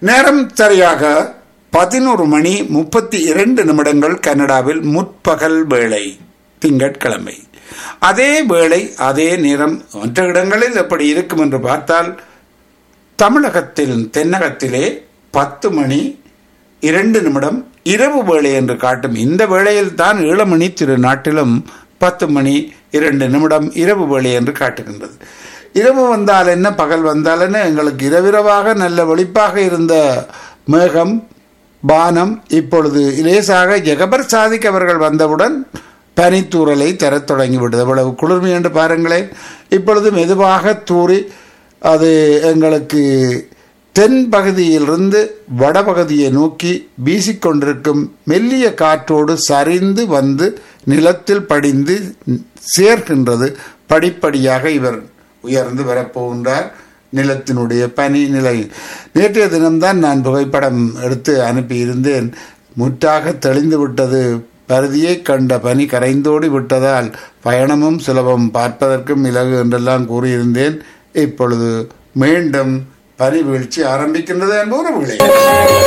நேரம் சரியாக பதினோரு மணி முப்பத்தி இரண்டு நிமிடங்கள் கனடாவில் முற்பகல் வேளை திங்கட்கிழமை அதே வேளை அதே நேரம் மற்ற இடங்களில் எப்படி இருக்கும் என்று பார்த்தால் தமிழகத்தில் தென்னகத்திலே பத்து மணி இரண்டு நிமிடம் இரவு வேளை என்று காட்டும் இந்த வேளையில் தான் ஈழமணி திரு நாட்டிலும் பத்து மணி இரண்டு நிமிடம் இரவு வேளை என்று காட்டுகின்றது இரவு வந்தால் என்ன பகல் வந்தால் என்ன எங்களுக்கு இரவிரவாக நல்ல வெளிப்பாக இருந்த மேகம் பானம் இப்பொழுது லேசாக ஜெகபர் சாதிக் அவர்கள் வந்தவுடன் பனித்தூறலை தரத் தொடங்கிவிட்டது அவ்வளவு குளிர்மை என்று பாருங்களேன் இப்பொழுது மெதுவாக தூறி அது எங்களுக்கு தென் பகுதியிலிருந்து வடபகுதியை நோக்கி வீசிக்கொண்டிருக்கும் மெல்லிய காற்றோடு சரிந்து வந்து நிலத்தில் படிந்து சேர்க்கின்றது படிப்படியாக இவர் உயர்ந்து வரப்போகின்றார் நிலத்தினுடைய பனி நிலை நேற்றைய தினம்தான் நான் புகைப்படம் எடுத்து அனுப்பியிருந்தேன் முற்றாக தெளிந்து விட்டது பருதியை கண்ட பனி கரைந்தோடி விட்டதால் பயணமும் சுலபம் பார்ப்பதற்கும் இலகு என்றெல்லாம் கூறியிருந்தேன் இப்பொழுது மீண்டும் பனி வீழ்ச்சி ஆரம்பிக்கின்றது என்பது ஒரு விளை